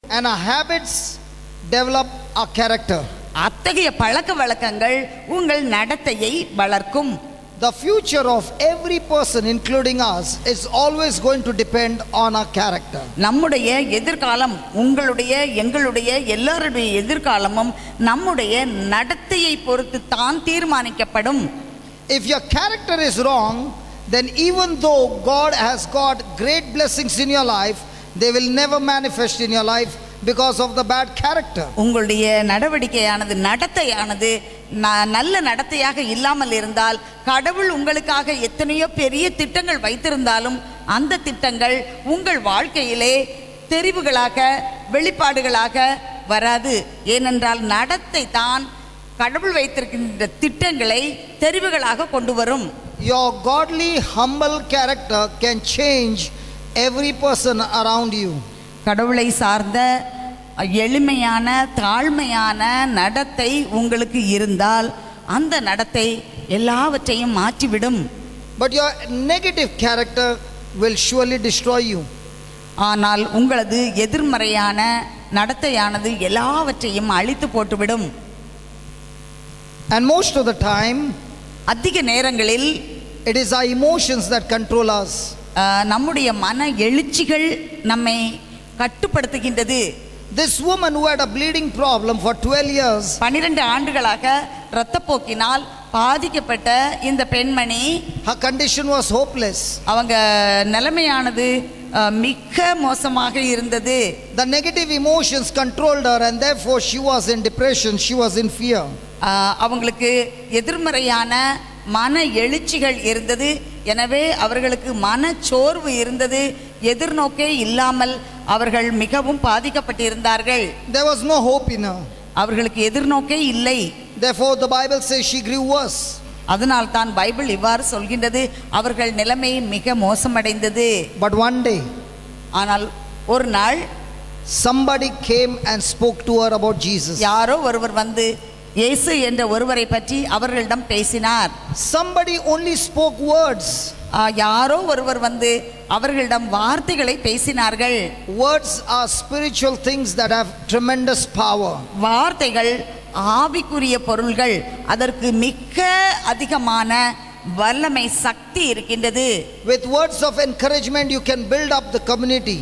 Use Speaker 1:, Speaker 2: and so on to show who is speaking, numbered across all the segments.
Speaker 1: and our habits develop our character.
Speaker 2: அத்தகைய பழக்க வழக்கங்கள் உங்கள் நடத்தையை வளர்க்கும்
Speaker 1: The future of every person, including us, is always going to depend on our character.
Speaker 2: நம்முடைய எதிர்காலம் உங்களுடைய எங்களுடைய எல்லாருடைய எதிர்காலமும் நம்முடைய நடத்தையை பொறுத்து தான் தீர்மானிக்கப்படும்
Speaker 1: If your character is wrong, then even though God has got great blessings in your life, they will never manifest in your life because of the bad character.
Speaker 2: உங்களுடைய நடவடிக்கையானது நடத்தையானது ந- நல்ல நடத்தையாக இல்லாமல் இருந்தால் கடவுள் உங்களுக்காக எத்தனையோ பெரிய திட்டங்கள் வைத்திருந்தாலும் அந்த திட்டங்கள் உங்கள் வாழ்க்கையிலே தெரிவுகளாக வெளிப்பாடுகளாக வராது ஏனென்றால் நடத்தை தான் கடவுள் வைத்திருக்கின்ற திட்டங்களை தெரிவுகளாக கொண்டு வரும்
Speaker 1: Your godly, humble character can change every person around you.
Speaker 2: கடவுளை சார்ந்த எளிமையான தாழ்மையான நடத்தை உங்களுக்கு இருந்தால் அந்த நடத்தை எல்லாவற்றையும் மாற்றிவிடும்
Speaker 1: But your negative character will surely destroy you.
Speaker 2: ஆனால் உங்களது எதிர்மறையான நடத்தையானது எல்லாவற்றையும் அழித்து போட்டுவிடும்
Speaker 1: And most of the time,
Speaker 2: அதிக நேரங்களில்
Speaker 1: it is our emotions that control us.
Speaker 2: ஆஹ், நம்முடைய மன எழுச்சிகள் நம்மை கட்டுப்படுத்துகின்றது
Speaker 1: This woman who had a bleeding problem for 12 years,
Speaker 2: பன்னிரண்டு ஆண்டுகளாக இரத்தப்போக்கினால் பாதிக்கப்பட்ட இந்த பெண்மணி
Speaker 1: her condition was hopeless.
Speaker 2: அவங்க நிலைமையானது ஆஹ், மிக மோசமாக இருந்தது
Speaker 1: The negative emotions controlled her, and therefore she was in depression, she was in fear.
Speaker 2: ஆஹ், அவங்களுக்கு எதிர்மறையான மன எழுச்சிகள் இருந்தது எனவே அவர்களுக்கு மனச்சோர்வு இருந்தது எதிர்நோக்கே இல்லாமல் அவர்கள் மிகவும் பாதிக்கப்பட்டிருந்தார்கள்
Speaker 1: There was no hope in her.
Speaker 2: அவர்களுக்கு எதிர்நோக்கே இல்லை
Speaker 1: Therefore, the Bible says she grew worse.
Speaker 2: அதனால் தான் பைபிள் இவ்வாறு சொல்கின்றது அவர்கள் நிலைமை மிக மோசமடைந்தது
Speaker 1: But one day,
Speaker 2: ஆனால் ஒரு நாள்
Speaker 1: somebody came and spoke to her about Jesus.
Speaker 2: யாரோ ஒருவர் வந்து இயேசு என்ற ஒருவரை பற்றி அவர்களிடம் பேசினார்
Speaker 1: Somebody only spoke words.
Speaker 2: ஆ, யாரோ ஒருவர் வந்து அவர்களிடம் வார்த்தைகளை பேசினார்கள்
Speaker 1: Words are spiritual things that have tremendous power.
Speaker 2: வார்த்தைகள் ஆவிக்குரிய பொருள்கள் அதற்கு மிக அதிகமான வல்லமை சக்தி இருக்கின்றது
Speaker 1: With words of encouragement, you can build up the community.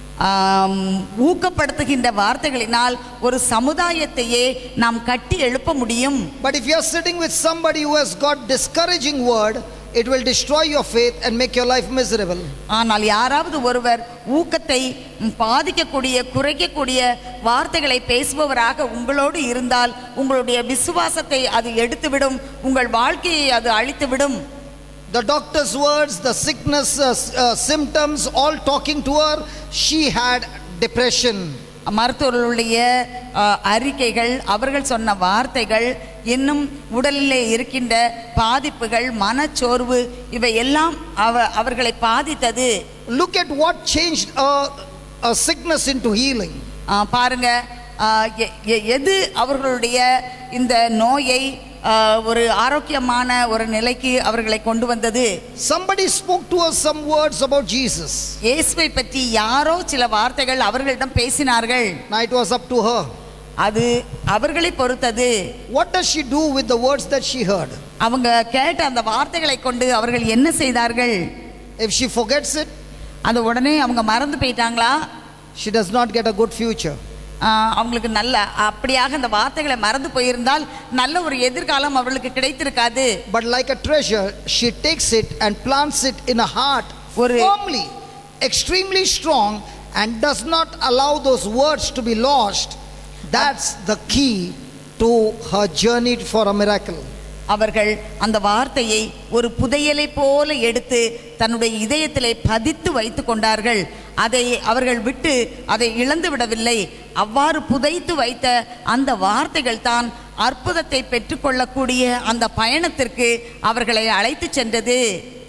Speaker 2: ஆம், ஊக்கப்படுத்துகின்ற வார்த்தைகளினால் ஒரு சமுதாயத்தையே நாம் கட்டி எழுப்ப முடியும்
Speaker 1: But if you are sitting with somebody who has got discouraging word, it will destroy your faith and make your life miserable.
Speaker 2: ஆனால் யாராவது ஒருவர் ஊக்கத்தை ம், பாதிக்கக்கூடிய குறைக்கக்கூடிய வார்த்தைகளை பேசுபவராக உங்களோடு இருந்தால் உங்களுடைய விசுவாசத்தை அது எடுத்துவிடும் உங்கள் வாழ்க்கையை அது அழித்துவிடும்
Speaker 1: The doctor's words, the sickness uh, s- uh, symptoms, all talking to her, she had depression.
Speaker 2: மருத்துவர்களுடைய அ, அறிக்கைகள் அவர்கள் சொன்ன வார்த்தைகள் இன்னும் உடலிலே இருக்கின்ற பாதிப்புகள் மனச்சோர்வு இவை எல்லாம் அவ அவர்களை பாதித்தது
Speaker 1: Look at what changed a, a sickness into healing.
Speaker 2: ஆ, பாருங்க ஆ, எ- எ- எது அவர்களுடைய இந்த நோயை ஆ, ஒரு ஆரோக்கியமான ஒரு நிலைக்கு அவர்களை கொண்டு வந்தது
Speaker 1: Somebody spoke to us some words about Jesus.
Speaker 2: இயேசுவை பற்றி யாரோ சில வார்த்தைகள் அவர்களிடம் பேசினார்கள்
Speaker 1: Now it was up to her.
Speaker 2: அது அவர்களை பொறுத்தது
Speaker 1: What does she do with the words that she heard?
Speaker 2: அவங்க கேட்ட அந்த வார்த்தைகளை கொண்டு அவர்கள் என்ன செய்தார்கள்
Speaker 1: If she forgets it,
Speaker 2: அது உடனே அவங்க மறந்து போயிட்டாங்களா
Speaker 1: she does not get a good future.
Speaker 2: ஆஹ் அவங்களுக்கு நல்ல அப்படியாக அந்த வார்த்தைகளை மறந்து போயிருந்தால் நல்ல ஒரு எதிர்காலம் அவர்களுக்கு கிடைத்திருக்காது
Speaker 1: But like a treasure, she takes it and plants it in a heart
Speaker 2: ஒரு-
Speaker 1: firmly, extremely strong, and does not allow those words to be lost. That's the key to her journey for a miracle.
Speaker 2: அவர்கள் அந்த வார்த்தையை ஒரு புதையலை போல எடுத்து தன்னுடைய இதயத்திலே பதித்து வைத்து கொண்டார்கள் அதை அவர்கள் விட்டு அதை இழந்து விடவில்லை அவ்வாறு புதைத்து வைத்த அந்த வார்த்தைகள் தான் அற்புதத்தை பெற்றுக்கொள்ளக்கூடிய அந்த பயணத்திற்கு அவர்களை அழைத்து சென்றது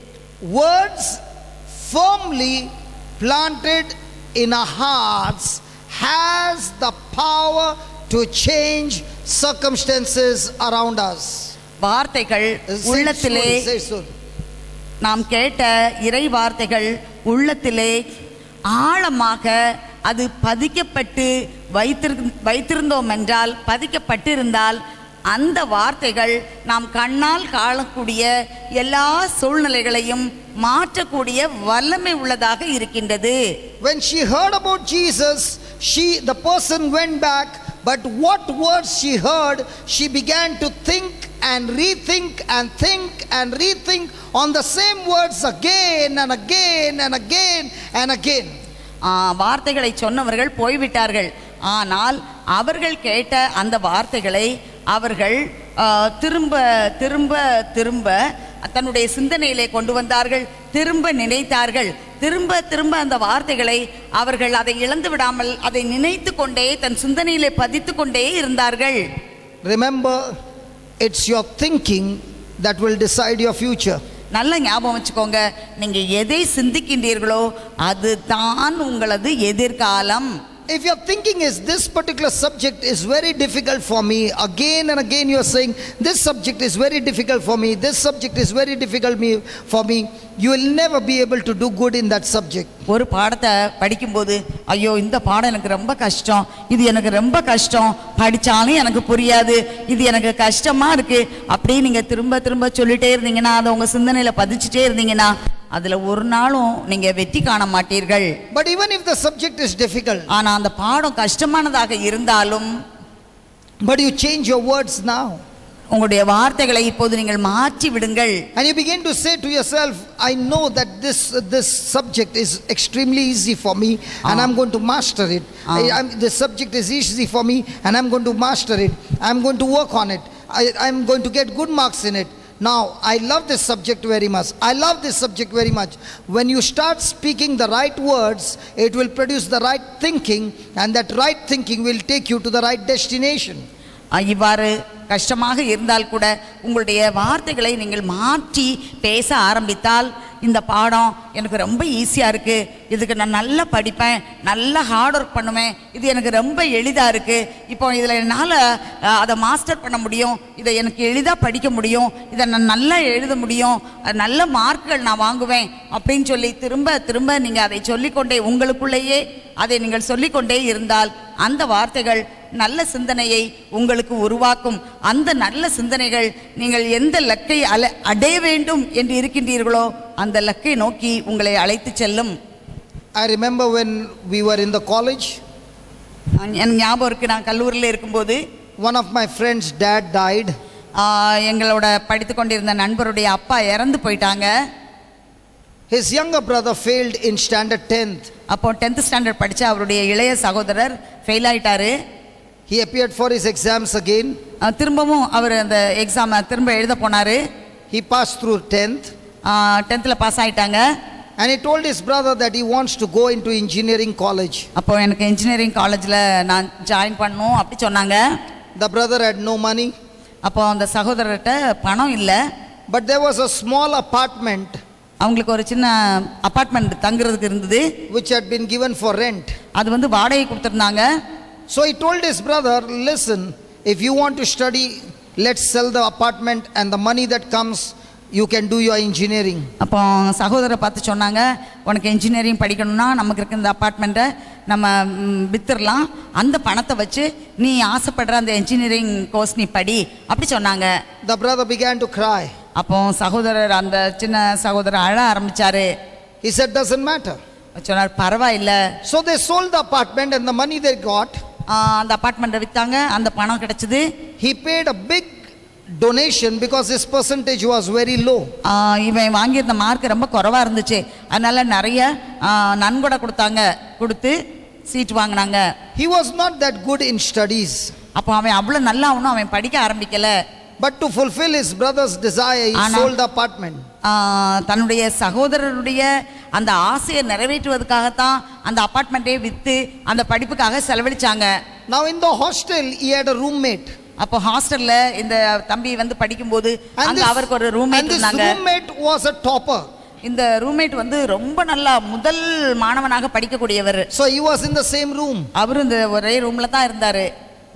Speaker 1: Words firmly planted in our hearts has the power to change circumstances around us.
Speaker 2: வார்த்தைகள்
Speaker 1: Say it
Speaker 2: உள்ளத்திலே
Speaker 1: slowly, say it slowly.
Speaker 2: நாம் கேட்ட இறை வார்த்தைகள் உள்ளத்திலே ஆழமாக அது பதிக்கப்பட்டு வைத்திரு வைத்திருந்தோம் என்றால் பதிக்கப்பட்டிருந்தால் அந்த வார்த்தைகள் நாம் கண்ணால் காணக்கூடிய எல்லா சூழ்நிலைகளையும் மாற்றக்கூடிய வல்லமை உள்ளதாக இருக்கின்றது
Speaker 1: When she heard about Jesus, she the person went back, but what words she heard, she began to think and rethink and think and rethink on the same words again and again and again and again.
Speaker 2: ஆ, வார்த்தைகளை சொன்னவர்கள் போய்விட்டார்கள் ஆனால் அவர்கள் கேட்ட அந்த வார்த்தைகளை அவர்கள் ஆ, திரும்ப திரும்ப திரும்ப தன்னுடைய சிந்தனையிலே கொண்டு வந்தார்கள் திரும்ப நினைத்தார்கள் திரும்ப திரும்ப அந்த வார்த்தைகளை அவர்கள் அதை இழந்து விடாமல் அதை நினைத்து கொண்டே தன் சிந்தனையிலே பதித்து கொண்டே இருந்தார்கள்
Speaker 1: Remember, it's your thinking that will decide your future.
Speaker 2: நல்ல ஞாபகம் வச்சுக்கோங்க நீங்க எதை சிந்திக்கின்றீர்களோ அதுதான் உங்களது எதிர்காலம்
Speaker 1: If your thinking is this particular subject is very difficult for me, again and again you are saying, this subject is very difficult for me, this subject is very difficult me- for me, you will never be able to do good in that subject.
Speaker 2: ஒரு பாடத்தை படிக்கும்போது ஐயோ இந்த பாடம் எனக்கு ரொம்ப கஷ்டம் இது எனக்கு ரொம்ப கஷ்டம் படித்தாலும் எனக்கு புரியாது இது எனக்கு கஷ்டமா இருக்கு அப்படியே நீங்க திரும்ப திரும்ப சொல்லிட்டே இருந்தீங்கன்னா அதை உங்க சிந்தனையில பதிச்சுட்டே இருந்தீங்கன்னா அதுல ஒரு நாளும் நீங்க வெற்றி காண மாட்டீர்கள்
Speaker 1: But even if the subject is difficult,
Speaker 2: ஆனா அந்த பாடம் கஷ்டமானதாக இருந்தாலும்
Speaker 1: but you change your words now,
Speaker 2: உங்களுடைய வார்த்தைகளை இப்போது நீங்கள் மாற்றி விடுங்கள்
Speaker 1: and you begin to say to yourself, I know that this, this subject is extremely easy for me, and
Speaker 2: Ah.
Speaker 1: I'm going to master it.
Speaker 2: Ah.
Speaker 1: I, I'm, this subject is easy for me, and I'm going to master it. I'm going to work on it. I, I'm going to get good marks in it. Now, I love this subject very much. I love this subject very much. When you start speaking the right words, it will produce the right thinking, and that right thinking will take you to the right destination.
Speaker 2: அஹ் இவ்வாறு கஷ்டமாக இருந்தால் கூட உங்களுடைய வார்த்தைகளை நீங்கள் மாற்றி பேச ஆரம்பித்தால் இந்த பாடம் எனக்கு ரொம்ப ஈஸியாக இருக்குது இதுக்கு நான் நல்லா படிப்பேன் நல்லா ஹார்ட் ஒர்க் பண்ணுவேன் இது எனக்கு ரொம்ப எளிதாக இருக்குது இப்போ இதில் என்னால் அஹ், அதை மாஸ்டர் பண்ண முடியும் இதை எனக்கு எளிதாக படிக்க முடியும் இதை நான் நல்லா எழுத முடியும் அஹ், நல்ல மார்க்குகள் நான் வாங்குவேன் அப்படின்னு சொல்லி திரும்ப திரும்ப நீங்கள் அதை சொல்லிக்கொண்டே உங்களுக்குள்ளேயே அதை நீங்கள் சொல்லிக்கொண்டே இருந்தால் அந்த வார்த்தைகள் நல்ல சிந்தனையை உங்களுக்கு உருவாக்கும் அந்த நல்ல சிந்தனைகள் நீங்கள் எந்த லக்கை அல அடைய வேண்டும் என்று இருக்கின்றீர்களோ அந்த லக்கை நோக்கி உங்களை அழைத்து செல்லும்
Speaker 1: I remember when we were in the college,
Speaker 2: எனக்கு ஞாபகம் இருக்கு நான் கல்லூரியில் இருக்கும்போது
Speaker 1: one of my friends' dad died.
Speaker 2: ஆஹ், எங்களோட படித்து கொண்டிருந்த நண்பருடைய அப்பா இறந்து போயிட்டாங்க
Speaker 1: His younger brother failed in standard 10th.
Speaker 2: அப்போ டென்த் ஸ்டாண்டர்ட் படித்த அவருடைய இளைய சகோதரர் ஃபெயில் ஆயிட்டாரு
Speaker 1: He appeared for his exams again.
Speaker 2: ஆஹ், திரும்பவும் அவர் அந்த எக்ஸாமை திரும்ப எழுத போனார்
Speaker 1: He passed through 10th.
Speaker 2: டென்த்தில் பாஸ் ஆயிட்டாங்க
Speaker 1: And he told his brother that he wants to go into engineering college.
Speaker 2: அப்போ எனக்கு இன்ஜினியரிங் காலேஜில் நான் ஜாயின் பண்ணணும் அப்படி சொன்னாங்க
Speaker 1: The brother had no money,
Speaker 2: அப்போ அந்த சகோதரர்கிட்ட பணம் இல்லை
Speaker 1: but there was a small apartment
Speaker 2: அவங்களுக்கு ஒரு சின்ன அப்பார்ட்மெண்ட் தங்குறதுக்கு இருந்தது
Speaker 1: which had been given for rent.
Speaker 2: அது வந்து வாடகை கொடுத்துருந்தாங்க
Speaker 1: So he told his brother, Listen, if you want to study, let's sell the apartment, and the money that comes, you can do your engineering.
Speaker 2: அப்போ சகோதரரை பார்த்து சொன்னாங்க உனக்கு engineering படிக்கணும்னா நமக்கு இருக்க இந்த அப்பார்ட்மெண்ட்டை நம்ம ம், வித்துடலாம் அந்த பணத்தை வச்சு நீ ஆசைப்படுற அந்த இன்ஜினியரிங் கோர்ஸ் நீ படி அப்படி சொன்னாங்க
Speaker 1: The brother began to cry.
Speaker 2: அப்போ சகோதரர் அந்த சின்ன சகோதரர் அழ ஆரம்பிச்சாரு
Speaker 1: He said, Doesn't matter.
Speaker 2: சொன்னார் பரவாயில்ல
Speaker 1: So they sold the apartment, and the money they got,
Speaker 2: ஆஹ் அந்த அப்பார்ட்மெண்ட்டை விற்றாங்க அந்த பணம் கிடைச்சிது
Speaker 1: he paid a big donation because his percentage was very low.
Speaker 2: ஆஹ் இவன் வாங்கியிருந்த மார்க் ரொம்ப குறைவா இருந்துச்சு அதனால நிறைய ஆஹ் நன்கொடை கொடுத்தாங்க கொடுத்து சீட் வாங்கினாங்க
Speaker 1: He was not that good in studies,
Speaker 2: அப்போ அவன் அவ்வளோ நல்லா ஒன்றும் அவன் படிக்க ஆரம்பிக்கல
Speaker 1: but to fulfill his brother's desire, he
Speaker 2: Anna.
Speaker 1: sold the apartment.
Speaker 2: ஆஹ் தன்னுடைய சகோதரருடைய அந்த ஆசையை நிறைவேற்றுவதற்காகத்தான் அந்த அப்பார்ட்மெண்ட்டே விற்று அந்த படிப்புக்காக செலவழிச்சாங்க
Speaker 1: Now, in the hostel, he had a roommate.
Speaker 2: அப்போ ஹாஸ்டல்ல இந்த தம்பி வந்து படிக்கும்போது
Speaker 1: And
Speaker 2: அங்க
Speaker 1: this,
Speaker 2: அவருக்கு ஒரு
Speaker 1: and
Speaker 2: ரூம்மேட்
Speaker 1: this
Speaker 2: இருந்தாங்க
Speaker 1: roommate was a topper.
Speaker 2: இந்த ரூம்மேட் வந்து ரொம்ப நல்லா முதல் மாணவனாக படிக்கக்கூடியவர்
Speaker 1: So he was in the same room.
Speaker 2: அவரும் இந்த ஒரே ரூம்ல தான் இருந்தாரு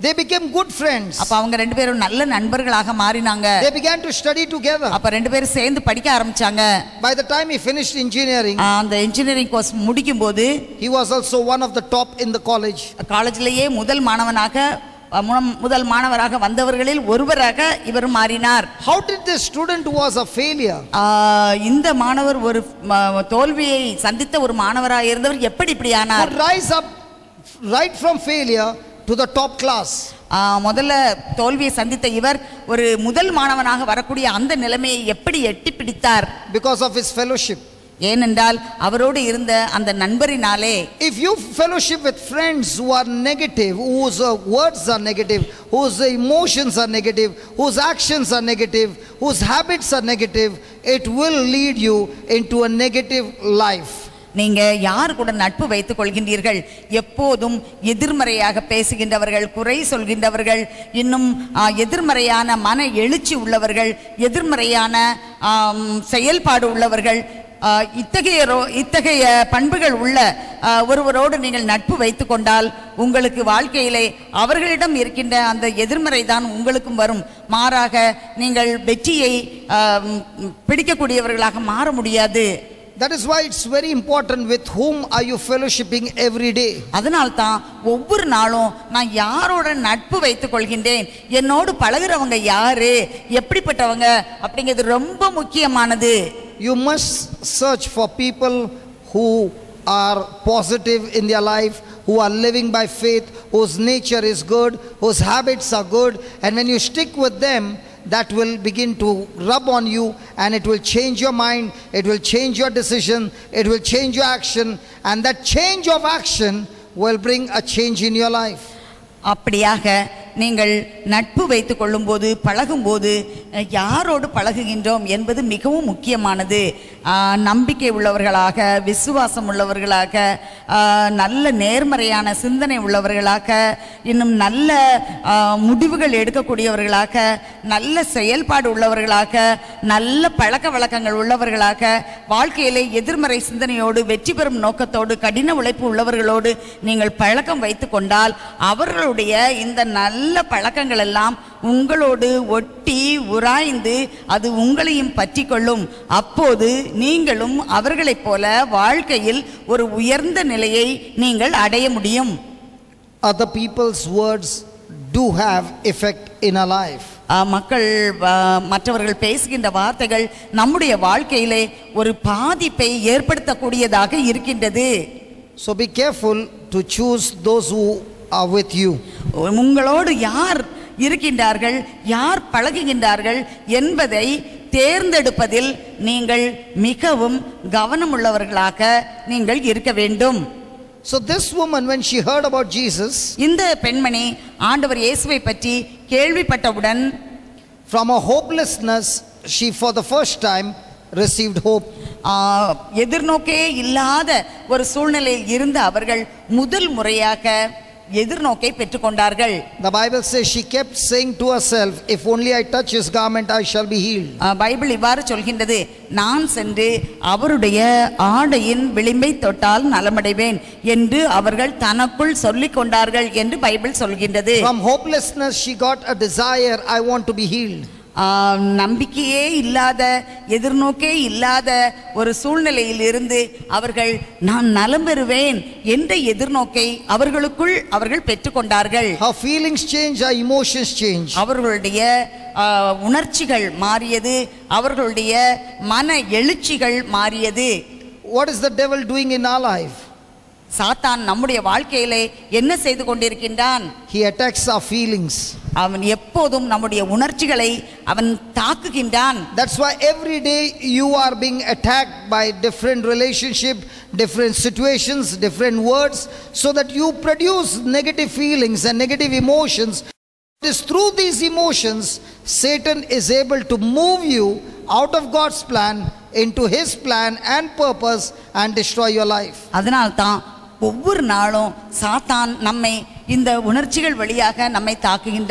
Speaker 1: They became good friends.
Speaker 2: அப்ப அவங்க ரெண்டு பேரும் நல்ல நண்பர்களாக மாறினாங்க
Speaker 1: They began to study together.
Speaker 2: அப்ப ரெண்டு பேரும் சேர்ந்து படிக்க ஆரம்பிச்சாங்க
Speaker 1: By the time he finished engineering,
Speaker 2: ஆ, அந்த இன்ஜினியரிங் கோர்ஸ் முடிக்கும் போது
Speaker 1: he was also one of the top in the college.
Speaker 2: காலேஜ்லயே முதல் மாணவனாக அ, முனம்- முதல் மாணவராக வந்தவர்களில் ஒருவராக இவர் மாறினார்
Speaker 1: How did this student who was a failure
Speaker 2: ஆ, இந்த மாணவர் ஒரு ம, தோல்வியை சந்தித்த ஒரு மாணவராக இருந்தவர் எப்படி இப்படி ஆனார்
Speaker 1: could rise up right from failure to the top class?
Speaker 2: ஆ, முதல்ல தோல்வியை சந்தித்த இவர் ஒரு முதல் மாணவனாக வரக்கூடிய அந்த நிலைமையை எப்படி எட்டி பிடித்தார்
Speaker 1: Because of his fellowship.
Speaker 2: ஏனென்றால் அவரோடு இருந்த அந்த நண்பரினாலே
Speaker 1: If you fellowship with friends who are negative, whose uh, words are negative, whose emotions are negative, whose actions are negative, whose habits are negative, it will lead you into a negative life.
Speaker 2: நீங்க யார் கூட நட்பு வைத்துக் கொள்கின்றீர்கள் எப்போதும் எதிர்மறையாக பேசுகின்றவர்கள் குறை சொல்கின்றவர்கள் இன்னும் ஆ, எதிர்மறையான மன எழுச்சி உள்ளவர்கள் எதிர்மறையான ஆம், செயல்பாடு உள்ளவர்கள் ஆ, இத்தகைய ரோ- இத்தகைய பண்புகள் உள்ள ஆ, ஒருவரோடு நீங்கள் நட்பு வைத்துக் கொண்டால் உங்களுக்கு வாழ்க்கையிலே அவர்களிடம் இருக்கின்ற அந்த எதிர்மறை தான் உங்களுக்கும் வரும் மாறாக நீங்கள் வெற்றியை ஆம், பிடிக்கக்கூடியவர்களாக மாற முடியாது
Speaker 1: That is why it's very important with whom are you fellowshipping every day.
Speaker 2: அதனால்தான் ஒவ்வொரு நாளும் நான் யாரோட நட்பு வைத்துக் கொள்கின்றேன் என்னோடு பழகுறவங்க யாரு எப்படிப்பட்டவங்க அப்படிங்கிறது ரொம்ப முக்கியமானது
Speaker 1: You must search for people who are positive in their life, who are living by faith, whose nature is good, whose habits are good, and when you stick with them, that will begin to rub on you and it will change your mind, it will change your decision, it will change your action, and that change of action will bring a change in your life.
Speaker 2: அப்படியாக நீங்கள் நட்பு வைத்துக் கொள்ளும்போது பழகும்போது அஹ், யாரோடு பழகுகின்றோம் என்பது மிகவும் முக்கியமானது ஆஹ், நம்பிக்கை உள்ளவர்களாக விசுவாசம் உள்ளவர்களாக ஆஹ், நல்ல நேர்மறையான சிந்தனை உள்ளவர்களாக இன்னும் நல்ல ஆஹ், முடிவுகள் எடுக்கக்கூடியவர்களாக நல்ல செயல்பாடு உள்ளவர்களாக நல்ல பழக்க வழக்கங்கள் உள்ளவர்களாக வாழ்க்கையிலே எதிர்மறை சிந்தனையோடு வெற்றி பெறும் நோக்கத்தோடு கடின உழைப்பு உள்ளவர்களோடு நீங்கள் பழக்கம் வைத்துக் கொண்டால் அவர்களுடைய இந்த நல்ல பழக்கங்கள் எல்லாம் உங்களோடு ஒட்டி உராய்ந்து அது உங்களையும் பற்றி கொள்ளும் அப்போது நீங்களும் அவர்களைப் போல வாழ்க்கையில் ஒரு உயர்ந்த நிலையை நீங்கள் அடைய முடியும்
Speaker 1: Other people's words do have effect in our life.
Speaker 2: ஆ, மக்கள் ஆ, மற்றவர்கள் பேசுகின்ற வார்த்தைகள் நம்முடைய வாழ்க்கையிலே ஒரு பாதிப்பை ஏற்படுத்தக்கூடியதாக இருக்கின்றது
Speaker 1: So be careful to choose those who are with you.
Speaker 2: உங்களோடு யார் இருக்கின்றார்கள் யார் பழகுகின்றார்கள் என்பதை தேர்ந்தெடுப்பதில் நீங்கள் மிகவும் கவனமுள்ளவர்களாக நீங்கள் இருக்க வேண்டும்
Speaker 1: So this woman, when she heard about Jesus,
Speaker 2: இந்த பெண்மணி ஆண்டவர் இயேசுவை பற்றி கேள்விப்பட்டவுடன்
Speaker 1: from her hopelessness, she for the first time received hope.
Speaker 2: ஆ, எதிர்நோக்கே இல்லாத ஒரு சூழ்நிலையில் இருந்த அவர்கள் முதல் முறையாக எதிர்நோக்கை பெற்றுக்கொண்டார்கள்
Speaker 1: The Bible says she kept saying to herself, If only I touch his garment, I shall be healed.
Speaker 2: ஆ, பைபிள் இவ்வாறு சொல்கின்றது நான் சென்று அவருடைய ஆடையின் விளிம்பை தொட்டால் நலமடைவேன் என்று அவர்கள் தனக்குள் சொல்லிக் கொண்டார்கள் என்று பைபிள் சொல்கின்றது
Speaker 1: From hopelessness, she got a desire, I want to be healed.
Speaker 2: ஆ, நம்பிக்கையே இல்லாத எதிர்நோக்கே இல்லாத ஒரு சூழ்நிலையில் இருந்து அவர்கள் நான் நலம் பெறுவேன் என்ற எதிர்நோக்கை அவர்களுக்குள் அவர்கள் பெற்றுக்கொண்டார்கள்
Speaker 1: Her feelings change, her emotions change.
Speaker 2: அவர்களுடைய ஆ, உணர்ச்சிகள் மாறியது அவர்களுடைய மன எழுச்சிகள் மாறியது
Speaker 1: What is the devil doing in our life?
Speaker 2: சாத்தான் நம்முடைய வாழ்க்கையிலே என்ன செய்து கொண்டிருக்கின்றான்
Speaker 1: He attacks our feelings.
Speaker 2: அவன் எப்போதும் நம்முடைய உணர்ச்சிகளை அவன் தாக்குகின்றான்
Speaker 1: That's why every day you are being attacked by different relationship, different situations, different words, so that you produce negative feelings and negative emotions. It is through these emotions Satan is able to move you out of God's plan into his plan and purpose and destroy your life.
Speaker 2: அதனால்தான் ஒவ்வொரு நாளும் சாத்தான் நம்மை இந்த உணர்ச்சிகள் வழியாக நம்மை தாக்குகின்றான்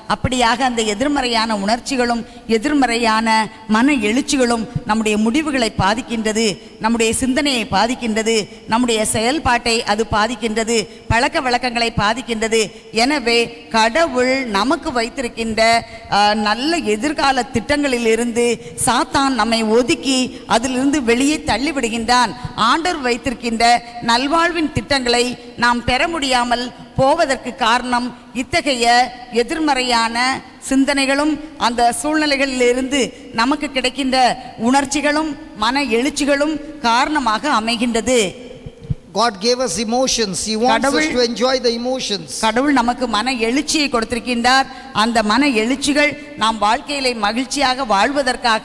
Speaker 2: அப்படியாக அந்த எதிர்மறையான உணர்ச்சிகளும் எதிர்மறையான மன எழுச்சிகளும் நம்முடைய முடிவுகளை பாதிக்கின்றது நம்முடைய சிந்தனையை பாதிக்கின்றது நம்முடைய செயல்பாட்டை அது பாதிக்கின்றது பழக்க வழக்கங்களை பாதிக்கின்றது எனவே கடவுள் நமக்கு வைத்திருக்கின்ற ஆஹ், நல்ல எதிர்கால திட்டங்களிலிருந்து சாத்தான் நம்மை ஒதுக்கி அதிலிருந்து வெளியே தள்ளிவிடுகின்றான் ஆண்டவர் வைத்திருக்கின்ற நல்வாழ்வின் திட்டங்களை நாம் பெற முடியாமல் போவதற்கு காரணம் இத்தகைய எதிர்மறையான சிந்தனைகளும் அந்த சூழ்நிலைகளிலிருந்து நமக்கு கிடைக்கின்ற உணர்ச்சிகளும் மன எழுச்சிகளும் காரணமாக அமைகின்றது
Speaker 1: God gave us emotions. He wants us
Speaker 2: கடவுள்-
Speaker 1: to enjoy the emotions.
Speaker 2: கடவுள் நமக்கு மன எழுச்சியை கொடுத்திருக்கின்றார் அந்த மன எழுச்சிகள் நாம் வாழ்க்கையிலே மகிழ்ச்சியாக வாழ்வதற்காக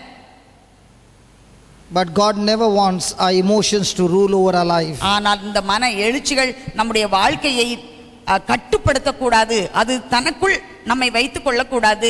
Speaker 1: But God never wants our emotions to rule over our life.
Speaker 2: ஆனால் இந்த மன எழுச்சிகள் நம்முடைய வாழ்க்கையை அஹ், கட்டுப்படுத்தக்கூடாது அது தனக்குள் நம்மை வைத்துக் கொள்ளக்கூடாது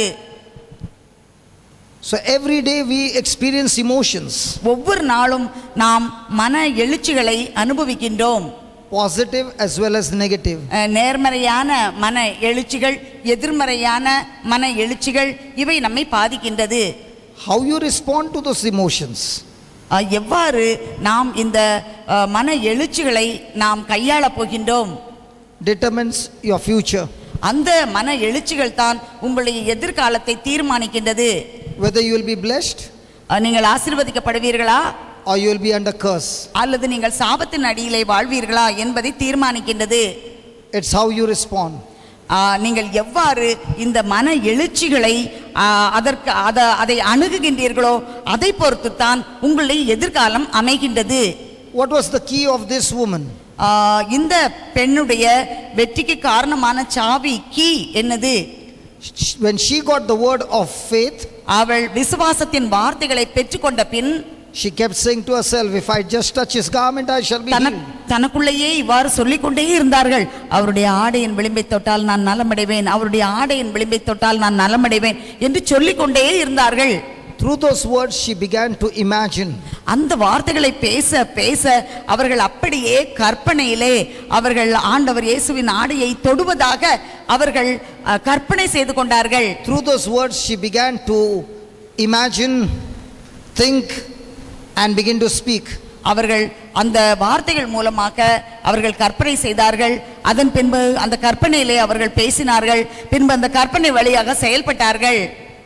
Speaker 1: So every day we experience emotions,
Speaker 2: ஒவ்வொரு நாளும் நாம் மன எழுச்சிகளை அனுபவிக்கின்றோம்
Speaker 1: positive as well as negative.
Speaker 2: அஹ், நேர்மறையான மன எழுச்சிகள் எதிர்மறையான மன எழுச்சிகள் இவை நம்மை பாதிக்கின்றது
Speaker 1: How you respond to those emotions
Speaker 2: அஹ், எவ்வாறு நாம் இந்த அஹ், மன எழுச்சிகளை நாம் கையாளப் போகின்றோம்
Speaker 1: determines your future.
Speaker 2: அந்த மன எழுச்சிகள் தான் உங்களுடைய எதிர்காலத்தை தீர்மானிக்கின்றது
Speaker 1: Whether you will be blessed
Speaker 2: அஹ், நீங்கள் ஆசீர்வதிக்கப்படுவீர்களா
Speaker 1: or you will be under curse.
Speaker 2: அல்லது நீங்கள் சாபத்தின் அடியிலே வாழ்வீர்களா என்பதை தீர்மானிக்கின்றது
Speaker 1: It's how you respond.
Speaker 2: ஆஹ், நீங்கள் எவ்வாறு இந்த மன எழுச்சிகளை ஆஹ், அதற்கு அத அதை அணுகுகின்றீர்களோ அதை பொறுத்து தான் உங்களுடைய எதிர்காலம் அமைகின்றது
Speaker 1: What was the key of this woman?
Speaker 2: ஆஹ், இந்த பெண்ணுடைய வெற்றிக்கு காரணமான சாவி கீ என்னது
Speaker 1: Sh- When she got the word of faith,
Speaker 2: அவள் விசுவாசத்தின் வார்த்தைகளை பெற்றுக்கொண்ட பின்
Speaker 1: she kept saying to herself, If I just touch his garment, I shall be
Speaker 2: தனக்
Speaker 1: healed.
Speaker 2: தனக்குள்ளேயே இவ்வாறு சொல்லிக்கொண்டே இருந்தார்கள் அவருடைய ஆடையின் விளிம்பை தொட்டால் நான் நலமடைவேன் அவருடைய ஆடையின் விளிம்பை தொட்டால் நான் நலமடைவேன் என்று சொல்லிக்கொண்டே இருந்தார்கள்
Speaker 1: Through those words, she began to imagine.
Speaker 2: அந்த வார்த்தைகளை பேச பேச அவர்கள் அப்படியே கற்பனையிலே அவர்கள் ஆண்டவர் இயேசுவின் ஆடையை தொடுவதாக அவர்கள் அஹ், கற்பனை செய்து கொண்டார்கள்
Speaker 1: Through those words, she began to imagine, think, and begin to speak.
Speaker 2: அவர்கள் அந்த வார்த்தைகள் மூலமாக அவர்கள் கற்பனை செய்தார்கள் அதன் பின்பு அந்த கற்பனையிலே அவர்கள் பேசினார்கள் பின்பு அந்த கற்பனை வழியாக செயல்பட்டார்கள்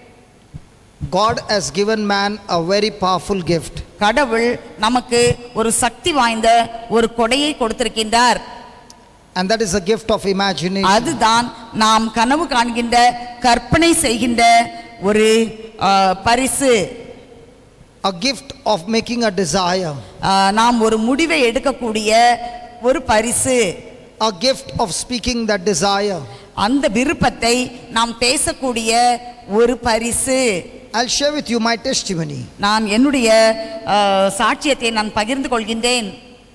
Speaker 1: God has given man a very powerful gift.
Speaker 2: கடவுள் நமக்கு ஒரு சக்தி வாய்ந்த ஒரு கொடையை கொடுத்திருக்கின்றார்
Speaker 1: And that is a gift of imagination.
Speaker 2: அதுதான் நாம் கனவு காண்கின்ற கற்பனை செய்கின்ற ஒரு ஆ, பரிசு
Speaker 1: A gift of making a desire.
Speaker 2: ஆ, நாம் ஒரு முடிவை எடுக்கக்கூடிய ஒரு பரிசு
Speaker 1: A gift of speaking that desire.
Speaker 2: அந்த விருப்பத்தை நாம் பேசக்கூடிய ஒரு பரிசு
Speaker 1: I'll share with you my testimony.
Speaker 2: நான் என்னுடைய ஆ, சாட்சியத்தை நான் பகிர்ந்து கொள்கின்றேன்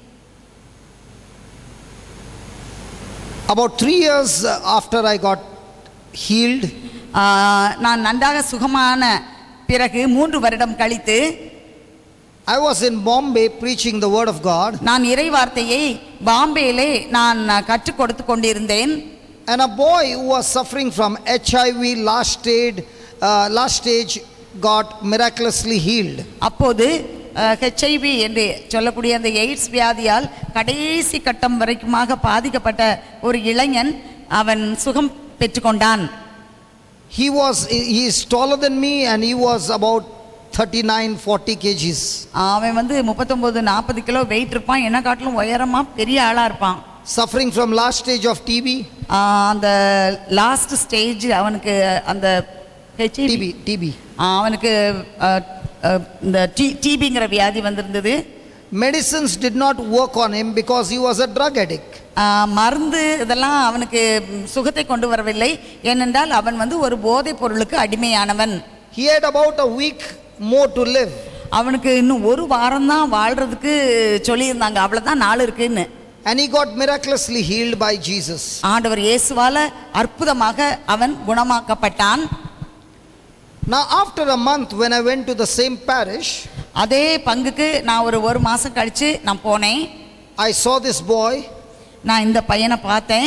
Speaker 1: About three years uh, after I got healed,
Speaker 2: ஆ, நான் நன்றாக சுகமான பிறகு மூன்று வருடம் கழித்து
Speaker 1: I was in Bombay preaching the word of God,
Speaker 2: நான் இறை வார்த்தையை பாம்பேயிலே நான் கற்றுக் கொடுத்து கொண்டிருந்தேன்
Speaker 1: and a boy who was suffering from HIV last stage, uh, last stage got miraculously healed.
Speaker 2: அப்போது ஹெச்ஐவி என்று சொல்லக்கூடிய அந்த எய்ட்ஸ் வியாதியால் கடைசி கட்டம் வரைக்குமாக பாதிக்கப்பட்ட ஒரு இளைஞன் அவன் சுகம் பெற்றுக்கொண்டான்
Speaker 1: He was he is taller than me and he was about 39 40 kgs.
Speaker 2: அவன் வந்து முப்பத்தொம்போது நாற்பது கிலோ வெயிட் இருப்பான் என்ன காட்டிலும் உயரமா பெரிய ஆளா இருப்பான்
Speaker 1: Suffering from last stage of TB,
Speaker 2: ஆஹ் அந்த லாஸ்ட் ஸ்டேஜ் அவனுக்கு அந்த ஹெச்ஐவி
Speaker 1: TB, TB.
Speaker 2: அவனுக்கு ஆஹ், ஆஹ், இந்த டி டிபிங்கிற வியாதி வந்திருந்தது
Speaker 1: Medicines did not work on him because he was a drug addict.
Speaker 2: ஆஹ், மருந்து இதெல்லாம் அவனுக்கு ம், சுகத்தை கொண்டு வரவில்லை ஏனென்றால் அவன் வந்து ஒரு போதைப் பொருளுக்கு அடிமையானவன்
Speaker 1: He had about a week more to live.
Speaker 2: அவனுக்கு இன்னும் ஒரு வாரம்தான் வாழ்றதுக்கு சொல்லியிருந்தாங்க அவ்வளோதான் நாள் இருக்குன்னு
Speaker 1: And he got miraculously healed by Jesus.
Speaker 2: ஆண்டவர் இயேசுவால அற்புதமாக அவன் குணமாக்கப்பட்டான்
Speaker 1: Now, after a month, when I went to the same parish,
Speaker 2: அதே பங்குக்கு நான் ஒரு ஒரு மாதம் கழித்து நான் போனேன்
Speaker 1: I saw this boy
Speaker 2: நான் இந்த பையனை பார்த்தேன்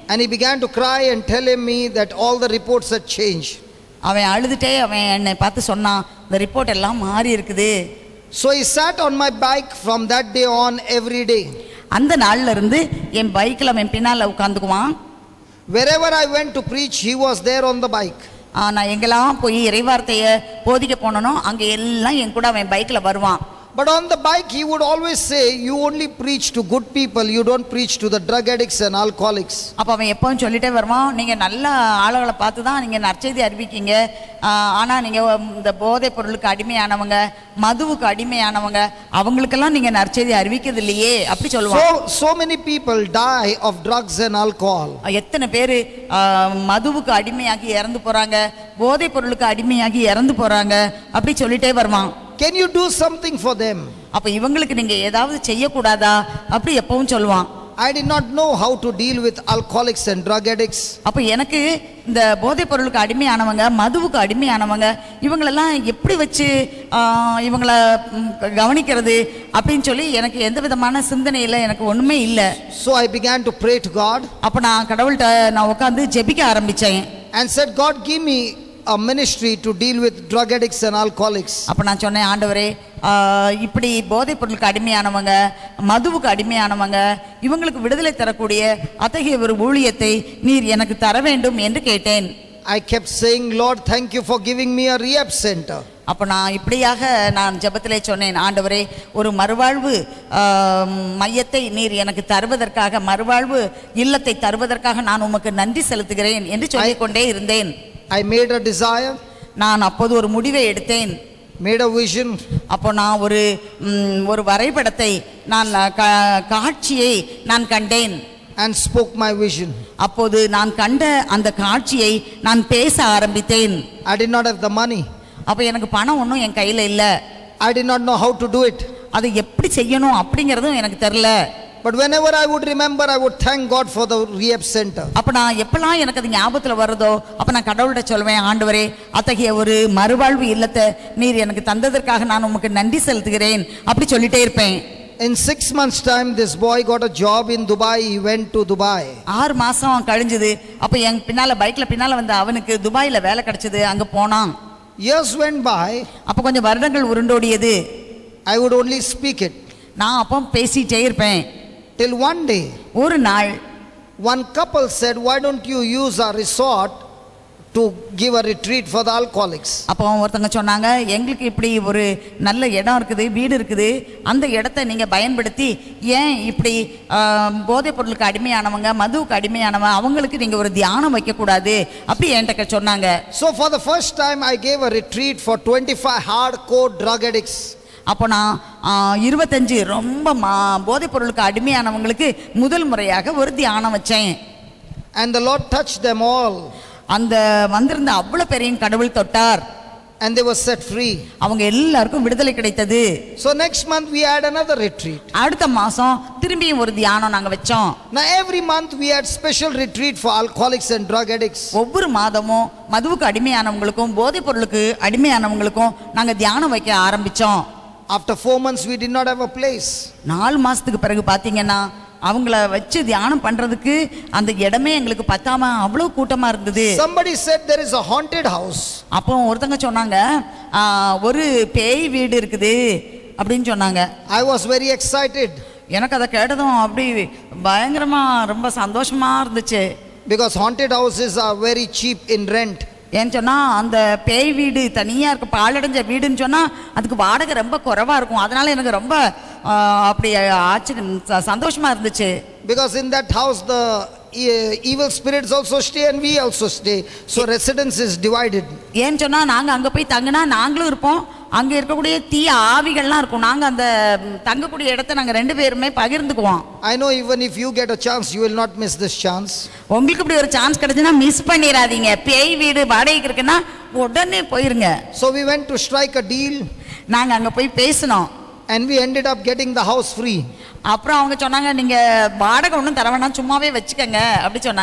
Speaker 1: And he began to cry and telling me that all the reports had changed.
Speaker 2: அவன் அழுதுட்டே அவன் என்னை பார்த்து சொன்னான் இந்த ரிப்போர்ட் எல்லாம் மாறி இருக்குது
Speaker 1: So he sat on my bike from that day on every day.
Speaker 2: அந்த நாள்ல இருந்து என் பைக்கில் அவன் பின்னால் உட்காந்துக்குவான்
Speaker 1: Wherever I went to preach, he was there on the bike.
Speaker 2: ஆ, நான் எங்கெல்லாம் போய் இறைவார்த்தையை போதிக்க போனனோ அங்கே எல்லாம் என் கூட அவன் பைக்கில் வருவான்
Speaker 1: But on the bike, he would always say, You only preach to good people, you don't preach to the drug addicts and alcoholics.
Speaker 2: அப்போ அவன் எப்பவும் சொல்லிட்டே வருவான் நீங்கள் நல்ல ஆளுகளை பார்த்து தான் நீங்கள் நற்செய்தி அறிவிக்கீங்க ஆனால் நீங்கள் இந்த போதைப் பொருளுக்கு அடிமையானவங்க மதுவுக்கு அடிமையானவங்க அவங்களுக்கெல்லாம் நீங்கள் நற்செய்தி அறிவிக்கிறது இல்லையே அப்படி சொல்லுவான்
Speaker 1: So, so many people die of drugs and alcohol.
Speaker 2: எத்தனை பேர் மதுவுக்கு அடிமையாகி இறந்து போகிறாங்க போதைப் பொருளுக்கு அடிமையாகி இறந்து போகிறாங்க அப்படி சொல்லிட்டே வருவான்
Speaker 1: Can you do something for them?
Speaker 2: அப்போ இவங்களுக்கு நீங்கள் ஏதாவது செய்யக்கூடாதா அப்படி எப்பவும் சொல்லுவான்
Speaker 1: I did not know how to deal with alcoholics and drug addicts.
Speaker 2: அப்போ எனக்கு இந்த போதைப் பொருளுக்கு அடிமையானவங்க மதுவுக்கு அடிமையானவங்க இவங்களெல்லாம் எப்படி வச்சு ஆ, இவங்கள ம், கவனிக்கிறது அப்படின்னு சொல்லி எனக்கு எந்த விதமான சிந்தனையில் எனக்கு ஒன்றுமே இல்லை
Speaker 1: So I began to pray to God
Speaker 2: அப்போ நான் கடவுள்கிட்ட நான் உட்காந்து ஜெபிக்க ஆரம்பித்தேன்
Speaker 1: and said, God, give me a ministry to deal with drug addicts and alcoholics.
Speaker 2: அப்போ நான் சொன்னேன் ஆண்டவரே ஆ, இப்படி போதைப் பொருளுக்கு அடிமையானவங்க மதுவுக்கு அடிமையானவங்க இவங்களுக்கு விடுதலை தரக்கூடிய அத்தகைய ஒரு ஊழியத்தை நீர் எனக்கு தர வேண்டும் என்று கேட்டேன்
Speaker 1: I kept saying, Lord, thank you for giving me a rehab center.
Speaker 2: அப்போ நான் இப்படியாக நான் ஜெபத்திலே சொன்னேன் ஆண்டவரே ஒரு மறுவாழ்வு ஆ, மையத்தை நீர் எனக்கு தருவதற்காக மறுவாழ்வு இல்லத்தை தருவதற்காக நான் உமக்கு நன்றி செலுத்துகிறேன் என்று சொல்லிக்கொண்டே இருந்தேன்
Speaker 1: I made a desire,
Speaker 2: நான் அப்போது ஒரு முடிவை எடுத்தேன்
Speaker 1: made a vision,
Speaker 2: அப்போ நான் ஒரு ம், ஒரு வரைபடத்தை நான் கா- காட்சியை நான் கண்டேன்
Speaker 1: and spoke my vision.
Speaker 2: அப்போது நான் கண்ட அந்த காட்சியை நான் பேச ஆரம்பித்தேன்
Speaker 1: I did not have the money.
Speaker 2: அப்போ எனக்கு பணம் ஒன்றும் என் கையில் இல்லை
Speaker 1: I did not know how to do it.
Speaker 2: அதை எப்படி செய்யணும் அப்படிங்கிறதும் எனக்கு தெரில
Speaker 1: But whenever I would remember, I would thank God for the rehab center.
Speaker 2: அப்போ நான் எப்பெல்லாம் எனக்கு அது ஞாபகத்தில் வருதோ அப்போ நான் கடவுள்கிட்ட சொல்வேன் ஆண்டவரே அத்தகைய ஒரு மறுவாழ்வு இல்லத்தை நீர் எனக்கு தந்ததற்காக நான் உமக்கு நன்றி செலுத்துகிறேன் அப்படி சொல்லிட்டே இருப்பேன்
Speaker 1: In six months' time, this boy got a job in Dubai. He went to Dubai.
Speaker 2: ஆறு மாதம் கழிஞ்சுது அப்போ என் பின்னால் பைக்கில் பின்னால் வந்து அவனுக்கு துபாயில் வேலை கிடச்சிது அங்கே போனான்
Speaker 1: Years went by.
Speaker 2: அப்போ கொஞ்சம் வருடங்கள் உருண்டோடியது
Speaker 1: I would only speak it.
Speaker 2: நான் அப்போ பேசிட்டே இருப்பேன்
Speaker 1: Till one day,
Speaker 2: ஒரு நாள்
Speaker 1: one couple said, Why don't you use our resort to give a retreat for the alcoholics?
Speaker 2: அப்போ ஒருத்தங்க சொன்னாங்க எங்களுக்கு இப்படி ஒரு நல்ல இடம் இருக்குது வீடு இருக்குது அந்த இடத்த நீங்கள் பயன்படுத்தி ஏன் இப்படி ஆம், போதைப் பொருளுக்கு அடிமையானவங்க மதுவுக்கு அடிமையானவங்க அவங்களுக்கு நீங்கள் ஒரு தியானம் வைக்கக்கூடாது அப்படி என்கிட்ட சொன்னாங்க
Speaker 1: So, for the first time, I gave a retreat for 25 hardcore drug addicts.
Speaker 2: அப்போ நான் ஆ, இருபத்தஞ்சு ரொம்ப மா போதைப் பொருளுக்கு அடிமையானவங்களுக்கு முதல் முறையாக ஒரு தியானம் வச்சேன்
Speaker 1: And the Lord touched them all.
Speaker 2: அந்த வந்திருந்த அவ்வளோ பெரிய கடவுள் தொட்டார்
Speaker 1: And they were set free.
Speaker 2: அவங்க எல்லாருக்கும் விடுதலை கிடைத்தது
Speaker 1: So, next month, we had another retreat.
Speaker 2: அடுத்த மாதம் திரும்பியும் ஒரு தியானம் நாங்கள் வச்சோம்
Speaker 1: Now, every month, we had special retreat for alcoholics and drug addicts.
Speaker 2: ஒவ்வொரு மாதமும் மதுவுக்கு அடிமையானவங்களுக்கும் போதைப் பொருளுக்கு அடிமையானவங்களுக்கும் நாங்கள் தியானம் வைக்க ஆரம்பித்தோம்
Speaker 1: After four months, we did not have a place.
Speaker 2: நாலு மாதத்துக்கு பிறகு பார்த்தீங்கன்னா அவங்கள வச்சு தியானம் பண்ணுறதுக்கு அந்த இடமே எங்களுக்கு பத்தாம அவ்வளோ கூட்டமாக இருந்தது
Speaker 1: Somebody said there is a haunted house.
Speaker 2: அப்போ ஒருத்தங்க சொன்னாங்க "ஆ, ஒரு பேய் வீடு இருக்குது அப்படின்னு சொன்னாங்க
Speaker 1: I was very excited
Speaker 2: எனக்கு அதை கேட்டதும் அப்படி பயங்கரமாக ரொம்ப சந்தோஷமாக இருந்துச்சு
Speaker 1: because haunted houses are very cheap in rent.
Speaker 2: ஏன்னு சொன்னால் அந்த பேய் வீடு தனியாக இருக்கு பாலடைஞ்ச வீடுன்னு சொன்னால் அதுக்கு வாடகை ரொம்ப குறைவாக இருக்கும் அதனால எனக்கு ரொம்ப ஆ, அப்படி ஆச்சரியம் ச- சந்தோஷமா இருந்துச்சு
Speaker 1: Because in that house, the e- evil spirits also stay and we also stay. So, residence is divided.
Speaker 2: ஏன்னு சொன்னால் நாங்கள் அங்கே போய் தங்கினா நாங்களும் இருப்போம் அங்கே இருக்கக்கூடிய தீய ஆவிகள்லாம் இருக்கும் நாங்கள் அந்த ம், தங்கக்கூடிய இடத்த நாங்கள் ரெண்டு பேருமே பகிர்ந்துக்குவோம்
Speaker 1: I know even if you get a chance, you will not miss this chance.
Speaker 2: உங்களுக்கு இப்படி ஒரு சான்ஸ் கிடைச்சுன்னா மிஸ் பண்ணிடாதீங்க பேய் வீடு வாடகைக்கு இருக்குன்னா உடனே போயிருங்க
Speaker 1: So, we went to strike a deal
Speaker 2: நாங்கள் அங்கே போய் பேசினோம்
Speaker 1: and we ended up getting the house free.
Speaker 2: அப்புறம் அவங்க சொன்னாங்க நீங்கள் வாடகை ஒன்றும் தர வேணாம் சும்மாவே வச்சுக்கோங்க அப்படி சொன்னாங்க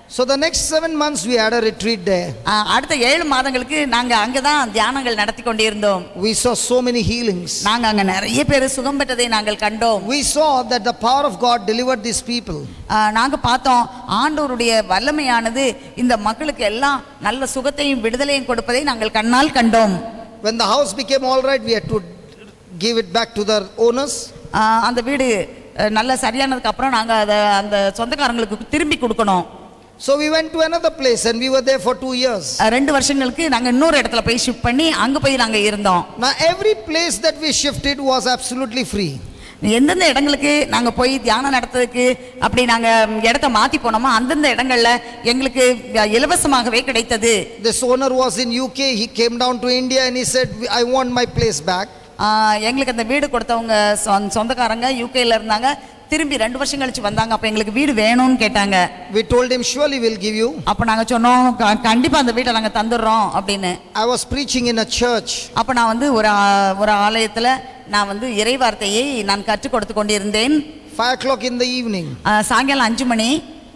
Speaker 1: So the next seven months we had a retreat there.
Speaker 2: ஆ, அடுத்த ஏழு மாதங்களுக்கு நாங்க அங்கதான் தியானங்கள் நடத்தி கொண்டிருந்தோம்
Speaker 1: We saw so many healings.
Speaker 2: நாங்க அங்க நிறைய பேர் சுகம் பெற்றதை நாங்கள் கண்டோம்
Speaker 1: We saw that the power of God delivered these people.
Speaker 2: ஆ, நாங்க பார்த்தோம் ஆண்டவருடைய வல்லமையானது இந்த மக்களுக்கு எல்லாம் நல்ல சுகத்தையும் விடுதலையும் கொடுப்பதை நாங்கள் கண்ணால் கண்டோம்
Speaker 1: When the house became all right, we had to give it back to the owners.
Speaker 2: ஆ, அந்த வீடு அ, நல்ல சரியானதுக்கு அப்புறம் நாங்க அதை அந்த சொந்தக்காரங்களுக்கு திரும்பி கொடுக்கணும்
Speaker 1: So we went to another place and we were there for two years.
Speaker 2: அ, ரெண்டு வருஷங்களுக்கு நாங்க இன்னொரு இடத்துல போய் ஷிஃப்ட் பண்ணி அங்க போய் நாங்க இருந்தோம்
Speaker 1: Now every place that we shifted was absolutely free.
Speaker 2: எந்தெந்த இடங்களுக்கு நாங்க போய் தியானம் நடத்துறதுக்கு அப்படி நாங்க இடத்த மாத்தி போனோமோ அந்தந்த இடங்கள்ல எங்களுக்கு இலவசமாகவே கிடைத்தது
Speaker 1: This owner was in UK. He came down to India and he said, I want my place back.
Speaker 2: ஆ, எங்களுக்கு அந்த வீடு கொடுத்தவங்க சொந்த- சொந்தக்காரங்க யூகேல இருந்தாங்க திரும்பி ரெண்டு வருஷம் கழிச்சு வந்தாங்க அப்ப எங்களுக்கு வீடு வேணும்னு கேட்டாங்க
Speaker 1: We told him, surely we'll give you.
Speaker 2: அப்ப நாங்க சொன்னோம் "க- கண்டிப்பா அந்த வீட்டை நாங்க தந்துடுறோம் அப்படின்னு
Speaker 1: I was preaching in a church.
Speaker 2: அப்ப நான் வந்து ஒரு ஆ- ஒரு ஆலயத்துல நான் வந்து இறை வார்த்தையை நான் கற்றுக் கொடுத்து கொண்டிருந்தேன்
Speaker 1: Five o'clock in the evening,
Speaker 2: ஆ, சாயங்காலம் அஞ்சு மணி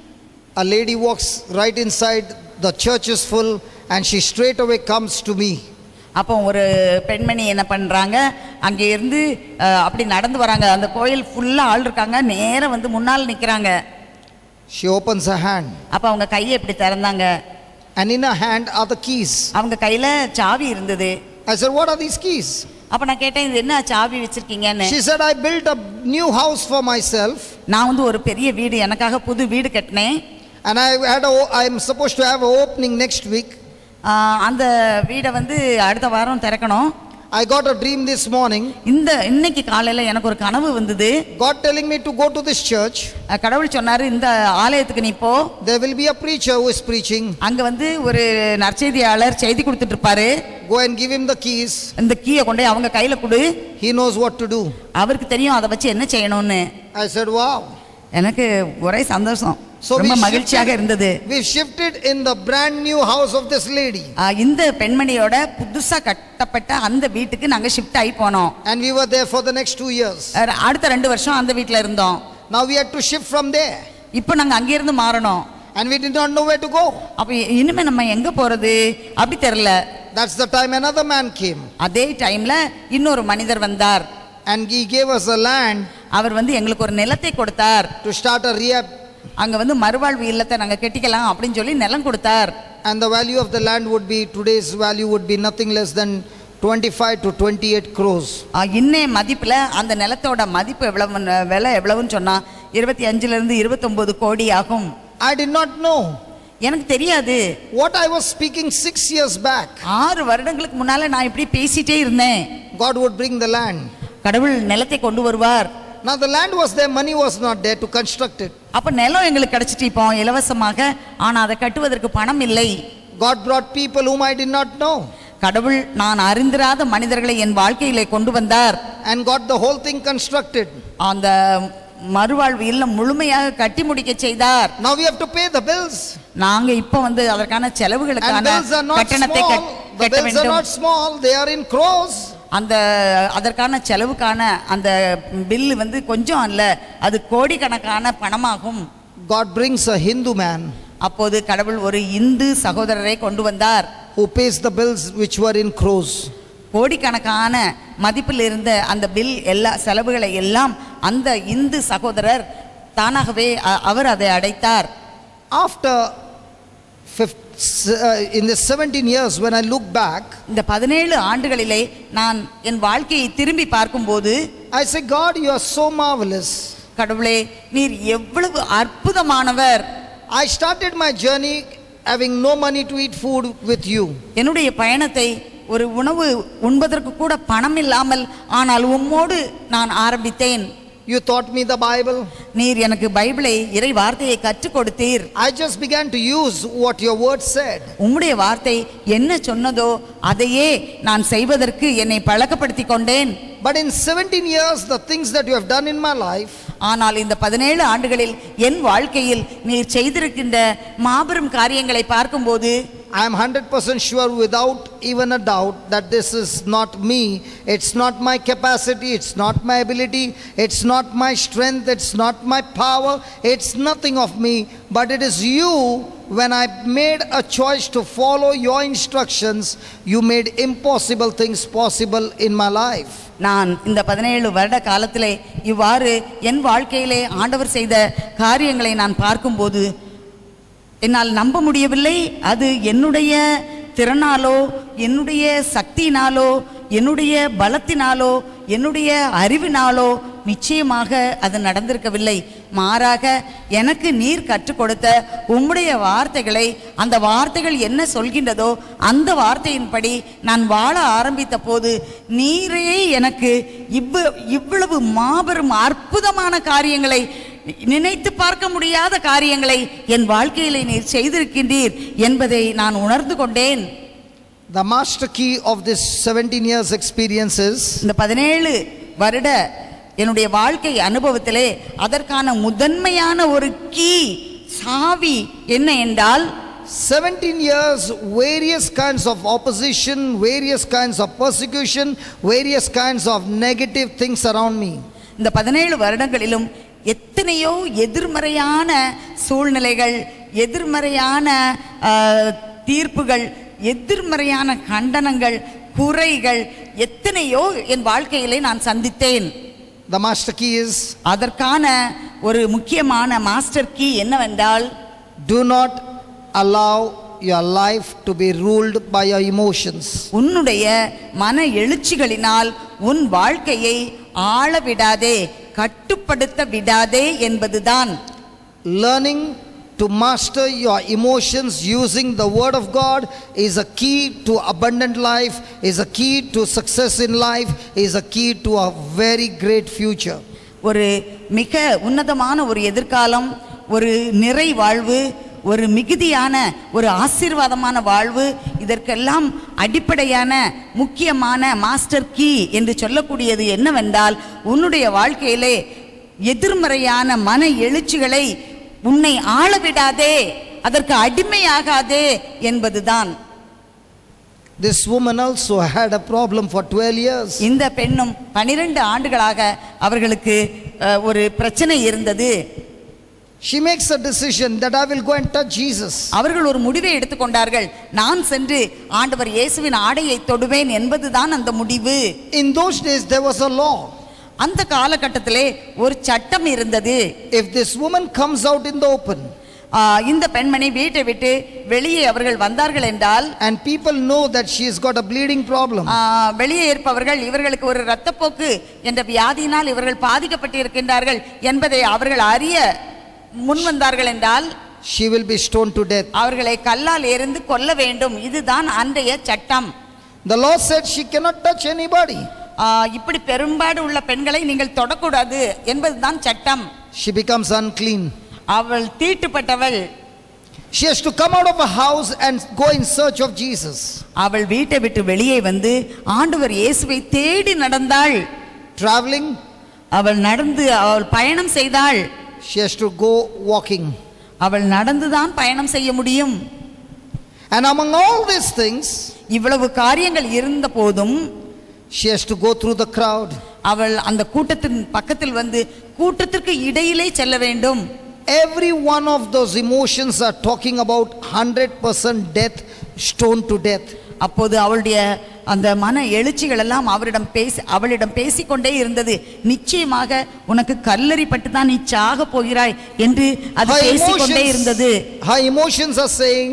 Speaker 1: a lady walks right inside. The church is full and she straight away comes to me.
Speaker 2: அப்போ ஒரு பெண்மணி என்ன பண்றாங்க அங்கே இருந்து அஹ், அப்படி நடந்து வராங்க அந்த கோயில் ஃபுல்லா ஆள் இருக்காங்க நேரா வந்து முன்னால் நிக்கிறாங்க
Speaker 1: She opens her hand
Speaker 2: அப்ப அவங்க கையை இப்படி திறந்தாங்க
Speaker 1: and in her hand are the keys.
Speaker 2: அவங்க கையில சாவி இருந்தது
Speaker 1: I said, What are these keys?
Speaker 2: அப்ப நான் கேட்டேன் இது என்ன சாவி வச்சிருக்கீங்கன்னு
Speaker 1: She said, I built a new house for myself
Speaker 2: நான் வந்து ஒரு பெரிய வீடு எனக்காக புது வீடு கட்டினேன்
Speaker 1: and I had a, I'm supposed to have an opening next week.
Speaker 2: ஆஹ், அந்த வீடை வந்து அடுத்த வாரம் திறக்கணும்
Speaker 1: I got a dream this morning.
Speaker 2: இந்த இன்னைக்கு காலையில எனக்கு ஒரு கனவு வந்தது
Speaker 1: God telling me to go to this church.
Speaker 2: அஹ், கடவுள் சொன்னாரு இந்த ஆலயத்துக்கு நீ போ
Speaker 1: There will be a preacher who is preaching.
Speaker 2: அங்க வந்து ஒரு நற்செய்தியாளர் செய்தி கொடுத்துட்டு இருப்பாரு
Speaker 1: Go and give him the keys.
Speaker 2: இந்த கீயை கொண்டு போய் அவங்க கையில கொடு
Speaker 1: He knows what to do.
Speaker 2: அவருக்கு தெரியும் அதை வச்சு என்ன செய்யணும்னு
Speaker 1: I said, Wow.
Speaker 2: எனக்கு ஒரே சந்தோஷம்
Speaker 1: So we
Speaker 2: ரொம்ப மகிழ்ச்சியாக
Speaker 1: shifted,
Speaker 2: இருந்தது
Speaker 1: we shifted in the brand new house of this lady.
Speaker 2: ஆ, இந்த பெண்மணியோட புதுசா கட்டப்பட்ட அந்த வீட்டுக்கு நாங்க ஷிஃப்ட் ஆகி போனோம்
Speaker 1: And we were there for the next two years.
Speaker 2: அஹ், அடுத்த ரெண்டு வருஷம் அந்த வீட்ல இருந்தோம்
Speaker 1: Now we had to shift from there.
Speaker 2: இப்போ நாங்க அங்கிருந்து மாறணும்
Speaker 1: And we did not know where to go.
Speaker 2: அப்ப இனிமே நம்ம எங்க போறது அப்படி தெரியல
Speaker 1: That's the time another man came.
Speaker 2: அதே டைம்ல இன்னொரு மனிதர் வந்தார்
Speaker 1: And he gave us a land
Speaker 2: அவர் வந்து எங்களுக்கு ஒரு நிலத்தை கொடுத்தார்
Speaker 1: to start a rehab.
Speaker 2: அங்க வந்து மறுவாழ்வு இல்லத்தை நாங்க கட்டிக்கலாம் அப்படின்னு சொல்லி நிலம் கொடுத்தார்
Speaker 1: And the value of the land would be, today's value would be nothing less than 25 to 28 crores.
Speaker 2: ஆ, இன்னைய மதிப்புல அந்த நிலத்தோட மதிப்பு எவ்வளவு விலை எவ்வளவுன்னு சொன்னா இருபத்தி அஞ்சுல இருந்து இருபத்தொன்பது கோடி ஆகும்
Speaker 1: I did not know.
Speaker 2: எனக்கு தெரியாது
Speaker 1: What I was speaking six years back,
Speaker 2: ஆறு வருடங்களுக்கு முன்னால நான் இப்படி பேசிட்டே இருந்தேன்
Speaker 1: God would bring the land.
Speaker 2: கடவுள் நிலத்தை கொண்டு வருவார்
Speaker 1: Now the land was there, money was not there to construct it.
Speaker 2: அப்ப நிலம் எங்களுக்கு கிடைச்சிட்டு இப்போ இலவசமாக ஆனா அதை கட்டுவதற்கு பணம் இல்லை
Speaker 1: God brought people whom I did not know
Speaker 2: கடவுள் நான் அறிந்திராத மனிதர்களை என் வாழ்க்கையிலே கொண்டு வந்தார்
Speaker 1: and got the whole thing constructed.
Speaker 2: அந்த மறுவாழ்வு இல்லம் முழுமையாக கட்டி முடிக்க செய்தார்
Speaker 1: Now we have to pay the bills.
Speaker 2: நாங்க இப்போ வந்து அதற்கான
Speaker 1: And
Speaker 2: செலவுகளுக்கான
Speaker 1: bills are not
Speaker 2: கட்டணத்தை
Speaker 1: small.
Speaker 2: கட்-
Speaker 1: The
Speaker 2: கட்ட
Speaker 1: bills are
Speaker 2: வேண்டும்
Speaker 1: not small, they are in crores.
Speaker 2: அந்த அதற்கான செலவுக்கான அந்த பில்லு வந்து கொஞ்சம் அல்ல அது கோடிக்கணக்கான பணமாகும்
Speaker 1: God brings a Hindu man
Speaker 2: அப்போது கடவுள் ஒரு இந்து சகோதரரை கொண்டு வந்தார்
Speaker 1: who pays the bills which were in crores.
Speaker 2: கோடிக்கணக்கான மதிப்பில் இருந்த அந்த பில் எல்லா செலவுகளை எல்லாம் அந்த இந்து சகோதரர் தானாகவே அ- அவர் அதை அடைத்தார்
Speaker 1: After fif- uh, in the 17 years, when I look back,
Speaker 2: இந்த பதினேழு ஆண்டுகளிலே நான் என் வாழ்க்கையை திரும்பி பார்க்கும்போது
Speaker 1: I say, God, you are so marvelous.
Speaker 2: கடவுளே நீர் எவ்வளவு அற்புதமானவர்
Speaker 1: I started my journey having no money to eat food with you.
Speaker 2: என்னுடைய பயணத்தை ஒரு உணவு உண்பதற்கு கூட பணம் இல்லாமல் ஆனால் உம்மோடு நான் ஆரம்பித்தேன்
Speaker 1: You taught me the Bible.
Speaker 2: நீர் எனக்கு பைபிளை இறை வார்த்தையை கற்றுக் கொடுத்தீர்
Speaker 1: I just began to use what your word said.
Speaker 2: உம்முடைய வார்த்தை என்ன சொன்னதோ அதையே நான் செய்வதற்கு என்னை பழக்கப்படுத்தி கொண்டேன்
Speaker 1: But in 17 years, the things that you have done in my life,
Speaker 2: ஆனால் இந்த பதினேழு ஆண்டுகளில் என் வாழ்க்கையில் நீர் செய்திருக்கின்ற மாபெரும் காரியங்களை பார்க்கும்போது
Speaker 1: I am 100% sure without even a doubt that this is not me. It's not my capacity. It's not my ability. It's not my strength. It's not my power. It's nothing of me. But it is you. When I made a choice to follow your instructions, you made impossible things possible in my life.
Speaker 2: நான் இந்த பதினேழு வருட காலத்திலே இவ்வாறு என் வாழ்க்கையிலே ஆண்டவர் செய்த காரியங்களை நான் பார்க்கும்போது என்னால் நம்ப முடியவில்லை அது என்னுடைய திறனாலோ என்னுடைய சக்தியினாலோ என்னுடைய பலத்தினாலோ என்னுடைய அறிவினாலோ நிச்சயமாக அது நடந்திருக்கவில்லை மாறாக எனக்கு நீர் கற்றுக் கொடுத்த உம்முடைய வார்த்தைகளை அந்த வார்த்தைகள் என்ன சொல்கின்றதோ அந்த வார்த்தையின்படி நான் வாழ ஆரம்பித்த போது நீரே எனக்கு இவ்வ இவ்வளவு மாபெரும் அற்புதமான காரியங்களை நினைத்து பார்க்க முடியாத காரியங்களை என் வாழ்க்கையிலே நீர் செய்திருக்கின்றீர் என்பதை நான் உணர்ந்து கொண்டேன்
Speaker 1: The master key of this 17 years experience is
Speaker 2: இந்த பதினேழு வருட என்னுடைய வாழ்க்கை அனுபவத்திலே அதற்கான முதன்மையான ஒரு கீ சாவி என்ன என்றால்
Speaker 1: 17 years, various kinds of opposition, various kinds of persecution, various kinds of negative things around me.
Speaker 2: இந்த பதினேழு வருடங்களிலும் எத்தனையோ எதிர்மறையான சூழ்நிலைகள் எதிர்மறையான ஆ, தீர்ப்புகள் எதிர்மறையான கண்டனங்கள் குறைகள் எத்தனையோ என் வாழ்க்கையிலே நான் சந்தித்தேன்
Speaker 1: The master key is
Speaker 2: அதற்கான ஒரு முக்கியமான மாஸ்டர் கீ என்னவென்றால்
Speaker 1: do not allow your life to be ruled by your emotions.
Speaker 2: உன்னுடைய மன எழுச்சிகளினால் உன் வாழ்க்கையை ஆள விடாதே கட்டுப்படுத்த விடாதே என்பதுதான்
Speaker 1: Learning to master your emotions using the word of God is a key to abundant life, is a key to success in life, is a key to a very great future.
Speaker 2: ஒரு மிக உன்னதமான ஒரு எதிர்காலம் ஒரு நிறை வாழ்வு ஒரு மிகுதியான ஒரு ஆசீர்வாதமான வாழ்வு இதற்கெல்லாம் அடிப்படையான முக்கியமான மாஸ்டர் கீ என்று சொல்லக்கூடியது என்னவென்றால் உன்னுடைய வாழ்க்கையிலே எதிர்மறையான மன எழுச்சிகளை உன்னை ஆள விடாதே அதற்கு அடிமையாகாதே என்பதுதான்
Speaker 1: This woman also had a problem for 12 years.
Speaker 2: இந்த பெண்ணும் பனிரெண்டு ஆண்டுகளாக அவர்களுக்கு அஹ், ஒரு பிரச்சனை இருந்தது
Speaker 1: She makes a decision that I will go and touch Jesus.
Speaker 2: அவர்கள் ஒரு முடிவை எடுத்துக்கொண்டார்கள் நான் சென்று ஆண்டவர் இயேசுவின் ஆடையை தொடுவேன் என்பதுதான் அந்த முடிவு
Speaker 1: In those days, there was a law.
Speaker 2: அந்த காலகட்டத்திலே ஒரு சட்டம் இருந்தது
Speaker 1: If this woman comes out in the open
Speaker 2: ஆ, இந்த பெண்மணி வீட்டை விட்டு வெளியே அவர்கள் வந்தார்கள் என்றால்
Speaker 1: and people know that she has got a bleeding problem,
Speaker 2: ஆ, வெளியே இருப்பவர்கள் இவர்களுக்கு ஒரு இரத்தப்போக்கு என்ற வியாதியினால் இவர்கள் பாதிக்கப்பட்டு இருக்கின்றார்கள் என்பதை அவர்கள் அறிய முன் வந்தார்கள் என்றால்
Speaker 1: she will be stoned to death.
Speaker 2: அவர்களை கல்லால் எறிந்து கொல்ல வேண்டும் இதுதான் அன்றைய சட்டம்
Speaker 1: The law said she cannot touch anybody.
Speaker 2: ஆ, இப்படி பெரும்பாடு உள்ள பெண்களை நீங்கள் தொடக்கூடாது என்பதுதான் சட்டம்
Speaker 1: She becomes unclean.
Speaker 2: அவள் தீட்டுப்பட்டவள்
Speaker 1: She has to come out of a house and go in search of Jesus.
Speaker 2: அவள் வீட்டை விட்டு வெளியே வந்து ஆண்டவர் இயேசுவை தேடி நடந்தாள்
Speaker 1: Traveling,
Speaker 2: அவள் நடந்து அவள் பயணம் செய்தாள்
Speaker 1: she has to go walking.
Speaker 2: அவள் நடந்துதான் பயணம் செய்ய முடியும்
Speaker 1: And among all these things,
Speaker 2: இவ்வளவு காரியங்கள் இருந்த போதும்
Speaker 1: she has to go through the crowd.
Speaker 2: அவள் அந்த கூட்டத்தின் பக்கத்தில் வந்து கூட்டத்திற்கு இடையிலே செல்ல வேண்டும்
Speaker 1: Every one of those emotions are talking about 100% death, stoned to death.
Speaker 2: அப்போது அவளுடைய அந்த மன எழுச்சிகள் எல்லாம் அவரிடம் பேசி அவளிடம் பேசிக்கொண்டே இருந்தது நிச்சயமாக உனக்கு கல்லறிப்பட்டு தான் நீ சாக போகிறாய் என்று அது
Speaker 1: Her
Speaker 2: பேசிக்கொண்டே இருந்தது
Speaker 1: emotions, her emotions are saying,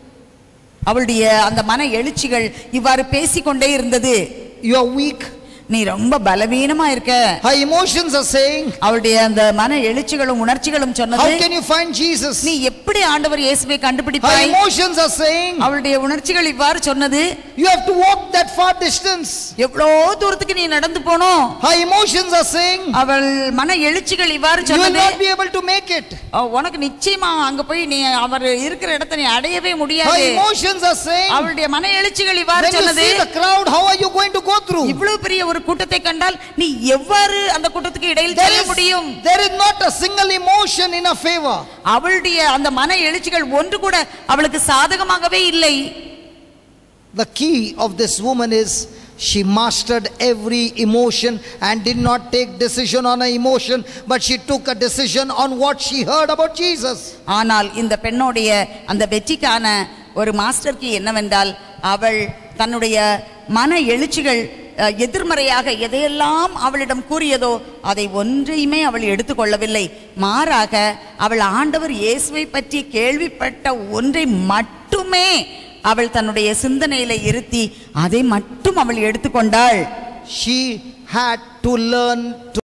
Speaker 2: அவளுடைய அந்த மன எழுச்சிகள் இவ்வாறு பேசிக்கொண்டே இருந்தது
Speaker 1: You are weak.
Speaker 2: நீ ரொம்ப பலவீனமா இருக்க
Speaker 1: Her emotions are saying,
Speaker 2: அவளுடைய அந்த மன எழுச்சிகளும் உணர்ச்சிகளும்
Speaker 1: How
Speaker 2: சொன்னது
Speaker 1: can you find Jesus?
Speaker 2: நீ எப்படி ஆண்டவர் இயேசுவை
Speaker 1: Her
Speaker 2: கண்டுபிடிப்பாய்
Speaker 1: emotions are saying,
Speaker 2: அவளுடைய உணர்ச்சிகள் இவ்வாறு சொன்னது
Speaker 1: You have to walk that far distance.
Speaker 2: எவ்வளோ தூரத்துக்கு நீ நடந்து போனோம்
Speaker 1: Her emotions are saying,
Speaker 2: அவள் மன எழுச்சிகள் இவ்வாறு
Speaker 1: You will
Speaker 2: சொன்னது
Speaker 1: not be able to make it.
Speaker 2: அஹ், உனக்கு நிச்சயமா அங்க போய் நீ அவர் இருக்கிற இடத்தை நீ அடையவே
Speaker 1: Her
Speaker 2: முடியாது
Speaker 1: emotions are saying,
Speaker 2: அவளுடைய மன எழுச்சிகள் இவ்வாறு
Speaker 1: When you
Speaker 2: சொன்னது
Speaker 1: see the crowd, how are you going to go through?
Speaker 2: இவ்வளவு பெரிய ஒரு கூட்டத்தை கண்டால் நீ எவ்வாறு அந்த கூட்டத்துக்கு இடையில்
Speaker 1: There
Speaker 2: செல்ல
Speaker 1: is,
Speaker 2: முடியும்
Speaker 1: there is not a single emotion in her favor.
Speaker 2: அவளுடைய அந்த மன எழுச்சிகள் ஒன்று கூட அவளுக்கு சாதகமாகவே இல்லை
Speaker 1: The key of this woman is she mastered every emotion and did not take decision on her emotion, but she took a decision on what she heard about Jesus.
Speaker 2: ஆனால் இந்த பெண்ணுடைய அந்த வெற்றிக்கான ஒரு மாஸ்டர் கீ என்னவென்றால் அவள் தன்னுடைய மன எழுச்சிகள் அஹ், எதிர்மறையாக எதையெல்லாம் அவளிடம் கூறியதோ அதை ஒன்றையுமே அவள் எடுத்துக்கொள்ளவில்லை மாறாக அவள் ஆண்டவர் இயேசுவை பற்றி கேள்விப்பட்ட ஒன்றை மட்டுமே அவள் தன்னுடைய சிந்தனையில இருத்தி அதை மட்டும் அவள் எடுத்துக்கொண்டாள்
Speaker 1: She had to learn to